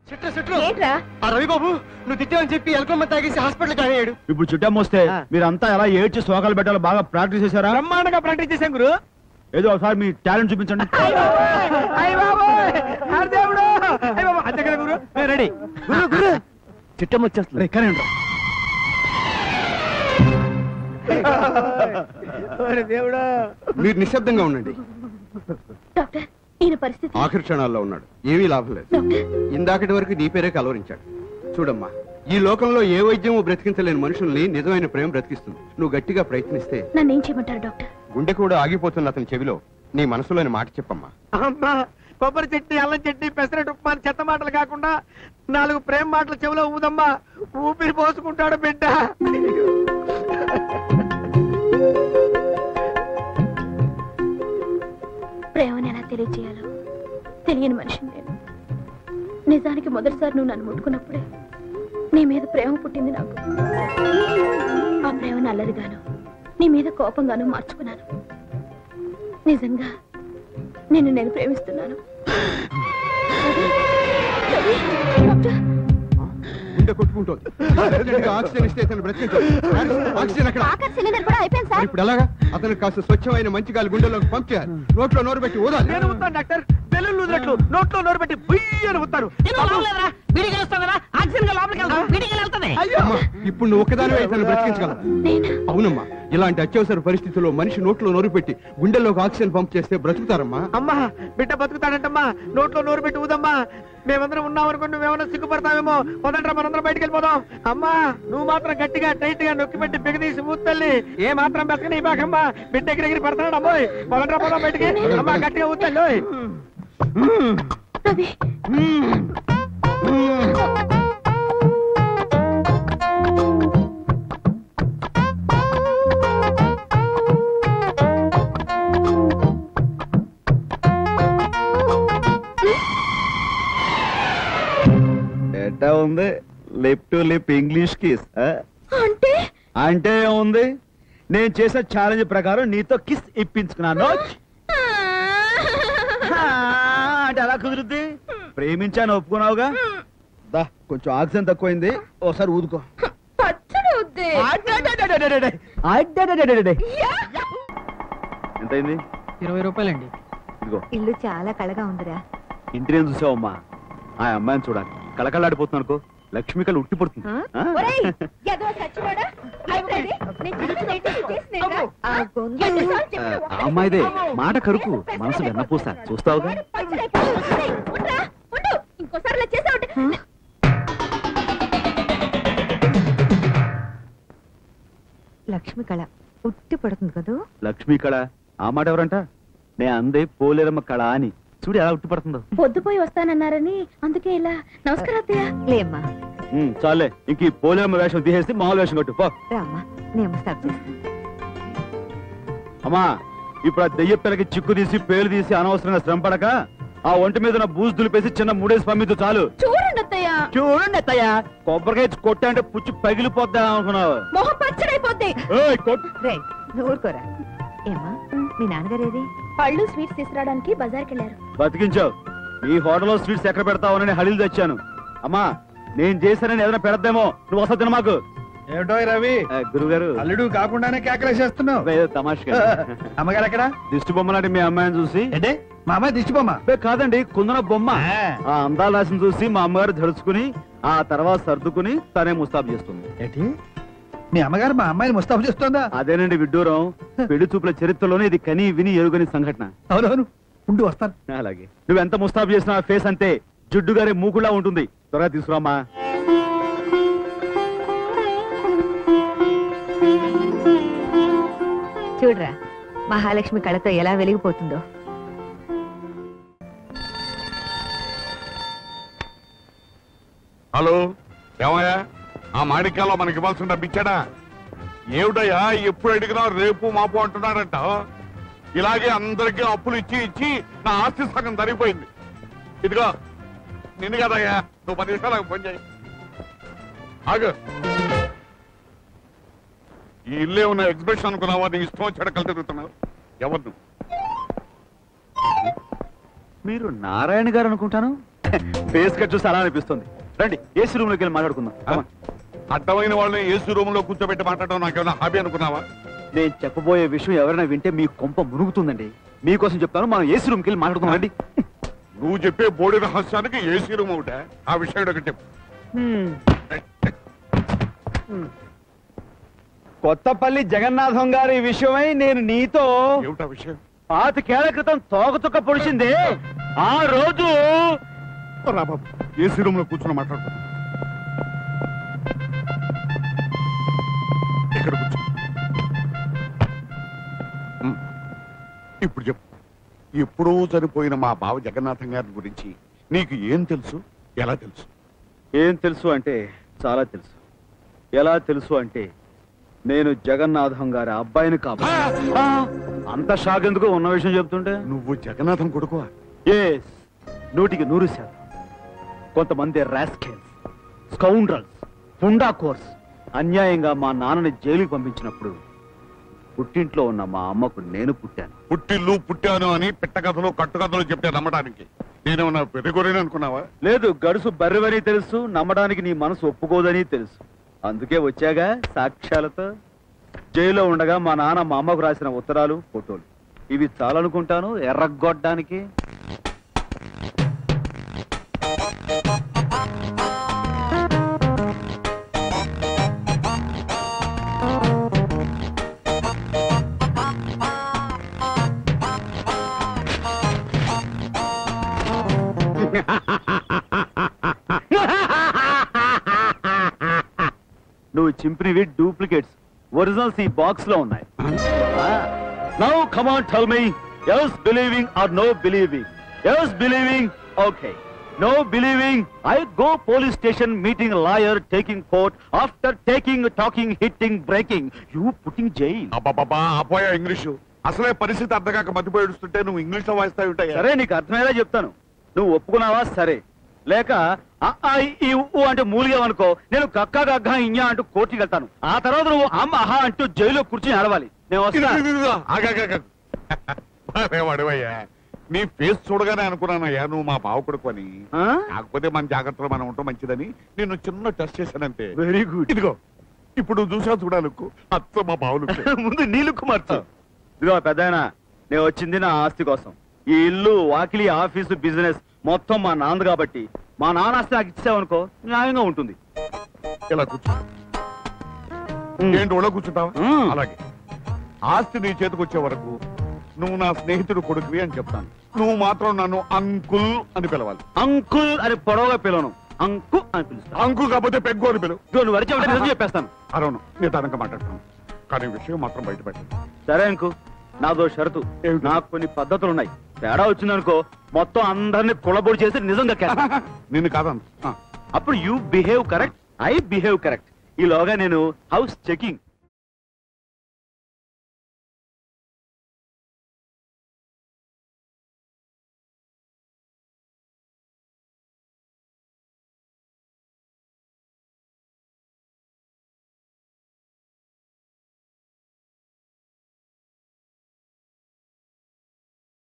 సిట్రు సిట్రు ఏంట్రా ఆ రవి బాబు నువ్వు తిట్టావని చెప్పి ఎలకొమ్మ తాగేసి హాస్పిటల్ జాయిన్ అయ్యాడు ఇప్పుడు చుట్టం వస్తే మీరంతా ఎలా ఏడ్చి శోకాలు పెట్టాలో బాగా ప్రాక్టీస్ చేశారా బ్రహ్మాండంగా ప్రాక్టీస్ చేశాం గురు ఏదో ఒకసారి మీ టాలెంట్ చూపించండి అంతే గురు రెడీ గురు గురు చిట్టం వచ్చేస్తుంది కానీ ఉండరా. దేవుడా మీరు నిశ్శబ్దంగా ఉండండి డాక్టర్ ఈయన పరిస్థితి ఆఖరి క్షణాల్లో ఉన్నాడు ఏమీ లాభం లేదు డాక్టర్ ఇందాకటి వరకు నీ పేరే కలవరించాడు చూడమ్మా ఈ లోకంలో ఏ వైద్యమూ బ్రతికించలేని మనుషుల్ని నిజమైన ప్రేమ బ్రతికిస్తుంది నువ్వు గట్టిగా ప్రయత్నిస్తే నన్ను ఏం చేయమంటారు డాక్టర్ గుండె కూడా ఆగిపోతుంది అతని చెవిలో నీ మనసులోని మాట చెప్పమ్మా అమ్మా కొబ్బరి చట్నీ అల్లం చట్నీ పెసరట్టు ఉప్మా అని చెత్త మాటలు కాకుండా నాలుగు ప్రేమ మాటలు చెవిలో ఊదమ్మా ఊపిరి పోసుకుంటాడు బిడ్డ ప్రేమని ఎలా తెలియజేయాలో తెలియని మనిషిని నేను నిజానికి మొదటిసారి నువ్వు నన్ను ముట్టుకున్నప్పుడే నీ మీద ప్రేమ పుట్టింది నాకు ఆ ప్రేమను అల్లరిగాను నీ మీద కోపంగాను మార్చుకున్నాను నిజంగా నిన్ను నేను ప్రేమిస్తున్నాను రవి, డాక్టర్, గుండె కొట్టుకుంటోంది అర్జెంటుగా ఆక్సిజన్ ఇస్తే ఇతను బ్రతికించాలి ఆక్సిజన్ అక్కడ ఆఖరి సిలిండర్ కూడా అయిపోయింది మరి సార్ ఇప్పుడు ఎలాగా అతనికి కాస్త స్వచ్ఛమైన మంచి గాలి గుండెలోకి పంప్ చేయాలి నోట్లో నోరు పెట్టి ఊదాలి నేను ఉంటాను డాక్టర్ బెలూన్ ఊదినట్లు నోట్లో నోరు పెట్టి బుయ్యి అని ఊతారు అయ్యో అమ్మా, ఇప్పుడు నువ్వు ఒక్కదానివే ఇతను బ్రతికించగలవు నేనా అవునమ్మా ఇలాంటి అత్యవసర పరిస్థితుల్లో మనిషి నోట్లో నోరు పెట్టి గుండెల్లోకి ఆక్సిజన్ పంప్ చేస్తే బ్రతుకుతారమ్మా అమ్మా బిడ్డ బతుకుతాడంటమ్మా నోట్లో నోరు పెట్టి ఊదమ్మా మేమందరం ఉన్నాం అనుకో నువ్వేమన్నా సిగ్గుపడతావేమో పదండ్రా మనందరం బయటికి వెళ్ళిపోదాం అమ్మా నువ్వు మాత్రం గట్టిగా టైట్ గా నొక్కి పెట్టి బిగదీసి ఊతల్లి ఏ మాత్రం బతకని బాకమ్మా బిడ్డ ఎగిరి ఎగిరి పడుతున్నాడు అమ్మోయ్ పదండ్రా పోదాం బయటికి అమ్మా గట్టిగా ఊతల్లి ఓయ్. రవి ఎట్టా ఉంది lip to lip English kiss అంటే అంటే ఏముంది నేను చేసిన ఛాలెంజ్ ప్రకారం నీతో కిస్ ఇప్పించుకున్నాను ఆ, అంటే అలా కుదురుద్ది ప్రేమించాను ఒప్పుకున్నావుగా దా కొంచెం ఆక్సిజన్ తక్కువైంది ఒకసారి ఊదుకో పచ్చడి వద్దే అడ్డడడడడడడ. అడ్డడడడడడ. ఎంతైంది ఇరవై రూపాయలండి ఇదిగో ఇల్లు చాలా కళగా ఉందిరా ఇంటిని చూసావమ్మా ఆ అమ్మాయిని చూడాలి కళకళాడిపోతున్నాను అనుకో లక్ష్మి కళ ఉట్టి పడుతుంది ఆ? ఆ అమ్మాయిదే మాట కరుకు మనసు వెన్నపూస చూస్తావుగా ఇంకోసారి ఇలా చేసావంటే లక్ష్మి కళ ఉట్టి పడుతుంది కదూ లక్ష్మి కళ ఆ మాట ఎవరంట నే అందే పోలేరమ్మ కళ అని చూడు ఎలా ఉట్టి పడుతుందో పొద్దుపోయి వస్తానన్నారని అందుకే ఇలా నమస్కారం అత్తయ్య లేమ్మా ఉమ్, చాలే ఇంక ఈ పోలేరమ్మ వేషం తీసేసి మామూలు వేషం కట్టు పో రామ్మా నేను స్టాప్ చేస్తాను అమ్మా ఇప్పుడు ఆ దెయ్య పిల్లకి చిక్కు తీసి పేలు తీసి అనవసరంగా శ్రమ పడక ఆ ఒంటి మీద ఉన్న బూజు దులిపేసి చిన్న మూడేసి పంపిద్దు చాలు చూడండి అత్తయ్య చూడండి అత్తయ్య కొబ్బరికాయ కొట్టా అంటే పుచ్చి పగిలిపోద్దా అనుకున్నావు మొహం పచ్చడైపోద్ది ఏయ్, కొట్- రే నువ్వు ఊరుకోరా ఏమ్మా మీ నాన్నగారు ఏది పళ్ళు స్వీట్స్ తీసుకురావడానికి బజార్కి వెళ్ళారు బతికించావు ఈ హోటల్లో స్వీట్స్ ఎక్కడ పెడతావని హళీలు తెచ్చాను అమ్మా నేను చేశానని ఏదైనా పెడద్దేమో నువ్వు వస్తా తిన మాకు ఏమిటో రవి గురువు గారు అల్లుడు కాకుండానే కేకలేసేస్తున్నావు తమాషగా అమ్మగారు ఎక్కడ దిష్టి బొమ్మ లాంటి మీ అమ్మాయిని చూసి ఏంటి మా అమ్మాయి దిష్టిపోమ్మా అబ్బే, కాదండి కుందన బొమ్మ ఆ. ఆ అందాల రాశిని చూసి మా అమ్మగారు జడుచుకుని ఆ తర్వాత సర్దుకుని తనే ముస్తాబు చేస్తుంది ఏంటి మీ అమ్మగారు మా అమ్మాయిని ముస్తాబు చేస్తోందా అదేనండి విడ్డూరం పెళ్లి చూపుల చరిత్రలోనే ఇది కని విని ఎరుగని సంఘటన అవునవును ఉండి వస్తాను అలాగే నువ్వెంత ముస్తాబు చేసినా ఫేస్ అంతే జుడ్డు గారే మూకులా ఉంటుంది త్వరగా తీసుకురామా చూడరా మహాలక్ష్మి కళతో ఎలా వెలిగిపోతుందో హలో ఏమయ్యా ఆ మాణిక్యాల్లో మనకి ఇవ్వాల్సిన డబ్బు ఇచ్చాడా ఏమిటయ్యా ఎప్పుడు అడిగినా రేపు మాపు అంటున్నాడంట ఇలాగే అందరికీ అప్పులు ఇచ్చి ఇచ్చి నా ఆస్తి సగం తరిగిపోయింది ఇదిగో నిన్ను కదయ్యా నువ్వు పది నిమిషాలకు ఫోన్ చేయి ఆగు ఈ ఇల్లే ఉన్న ఎగ్జిబిషన్ అనుకున్నావా నీ ఇష్టం వచ్చాడు కలిసి తిరుగుతున్నావు ఎవరు నువ్వు మీరు నారాయణ గారు అనుకుంటాను ఫేస్ కట్ చూసి అలా అనిపిస్తుంది రండి ఏసీ రూమ్ లోకి వెళ్ళి మాట్లాడుకుందాం Come on. అడ్డమైన వాళ్ళని ఏసీ రూమ్ లో కూర్చోబెట్టి మాట్లాడడం నాకేమైనా హాబీ అనుకున్నావా నేను చెప్పబోయే విషయం ఎవరైనా వింటే మీ కొంప మునుగుతుందండి మీకోసం చెప్తాను మనం ఏసీ రూమ్కి వెళ్ళి మాట్లాడుకుందాం రండి నువ్వు చెప్పే బోడి రహస్యానికి ఏసీ రూమ్ ఒకటే ఆ విషయం ఒకటి చెప్పు కొత్తపల్లి జగన్నాథం గారి విషయమై నేను నీతో ఏమిటా విషయం పాతికేళ్ల క్రితం తోకచుక్క పొడిచింది ఆ రోజు రా బాబు ఏసీ రూమ్ లో కూర్చొని మాట్లాడుకో ఇక్కడ కూర్చో ఉమ్. ఇప్పుడు చెప్పు ఎప్పుడో చనిపోయిన మా బావ జగన్నాథం గారి గురించి నీకు ఏం తెలుసు ఎలా తెలుసు ఏం తెలుసు అంటే చాలా తెలుసు ఎలా తెలుసు అంటే నేను జగన్నాథం గారి అబ్బాయిని కాబట్టి ఆ, అంత షాక్ ఎందుకు ఉన్న విషయం చెప్తుంటే నువ్వు జగన్నాథం కొడుకువా ఎస్ నూటికి నూరు శాతం కొంతమంది రాస్కెల్స్ స్కౌండ్రల్స్ పుండా కోర్స్ అన్యాయంగా మా నాన్నని జైలుకి పంపించినప్పుడు పుట్టింట్లో ఉన్న మా అమ్మకు నేను పుట్టాను పుట్టిల్లు పుట్టాను అని పిట్టకథలు కట్టుకథలు చెప్తే నమ్మడానికి నేనేమన్నా పెద్దగొరేని అనుకున్నావా లేదు గడుసు బర్రెవని తెలుసు నమ్మడానికి నీ మనసు ఒప్పుకోదని తెలుసు అందుకే వచ్చాగా సాక్ష్యాలతో జైల్లో ఉండగా మా నాన్న మా అమ్మకు రాసిన ఉత్తరాలు ఫోటోలు ఇవి చాలనుకుంటాను ఎర్రగొట్టడానికి నువ్వు చింపినవి డూప్లికేట్స్ ఒరిజినల్స్ ఈ బాక్స్ లో ఉన్నాయి now come on tell me yes believing or no believing yes believing okay no believing I go police station meeting lawyer taking court after taking talking hitting breaking you putting jail అబ్బాబాబా ఆపోయా English అసలే పరిస్థితి అర్థకాక మతిపోయి ఏడుస్తుంటే నువ్వు English లో వాయిస్తావు ఉంటాయా సరే నీకు అర్థమయ్యేలా చెప్తాను నువ్వు ఒప్పుకున్నావా సరే లేక ఆ, ఆ, ఈ ఊ అంటే మూలిగావనుకో నేను కక్క గగ్గ ఇంజా అంటూ కోర్టుకి వెళ్తాను ఆ తర్వాత నువ్వు అమ్మ ఆహా అంటూ జైల్లో కూర్చుని ఆడవాలి నేను వస్తా వాడివయ్యా నీ ఫేస్ చూడగానే అనుకున్నానయ్యా నువ్వు మా బావ కొడుకు అని ఆ? కాకపోతే మన జాగ్రత్తలో మనం ఉంటాం మంచిదని నేను చిన్న టెస్ట్ చేశానంతే వెరీ గుడ్ ఇదిగో ఇప్పుడు చూసా చూడాలకు అత్త మా బావులు ముందు నీళ్ళు కుమార్తె ఇదిగో పెద్దాయన నేను వచ్చింది నా ఆస్తి కోసం ఈ ఇల్లు వాకిలి ఆఫీసు బిజినెస్ మొత్తం మా నాన్న కాబట్టి మా నాన్న ఆస్తి నాకు ఇచ్చావనుకో న్యాయంగా ఉంటుంది ఇలా కూర్చో ఏంటి ఒళ్ళో కూర్చుంటావా మ్మ్. అలాగే ఆస్తి నీ చేతికి వచ్చే వరకు నువ్వు నా స్నేహితుడు కొడుకువి అని చెప్తాను నువ్వు మాత్రం నన్ను అంకుల్ అని పిలవాలి అంకుల్ అని పొడవుగా పిలవను అంకు అని పిలుస్తాను అంకుల్ కాకపోతే పెగ్గు అని పిలువు ఇదిగో నువ్వు అరిచావంటే నిజం చెప్పేస్తాను అరవను నేను తనక మాట్లాడతాను కానీ విషయం మాత్రం బయట పెట్టను సరే అంకు నాదో షరతు ఏమిటి? నాకు కొన్ని పద్ధతులు ఉన్నాయి తేడా వచ్చిందనుకో మొత్తం అందరిని కులబొడి చేసి నిజంగా కేస్తాను. నిన్ను కాదను ఆ, అప్పుడు you behave correct I behave correct ఈలోగా నేను హౌస్ చెకింగ్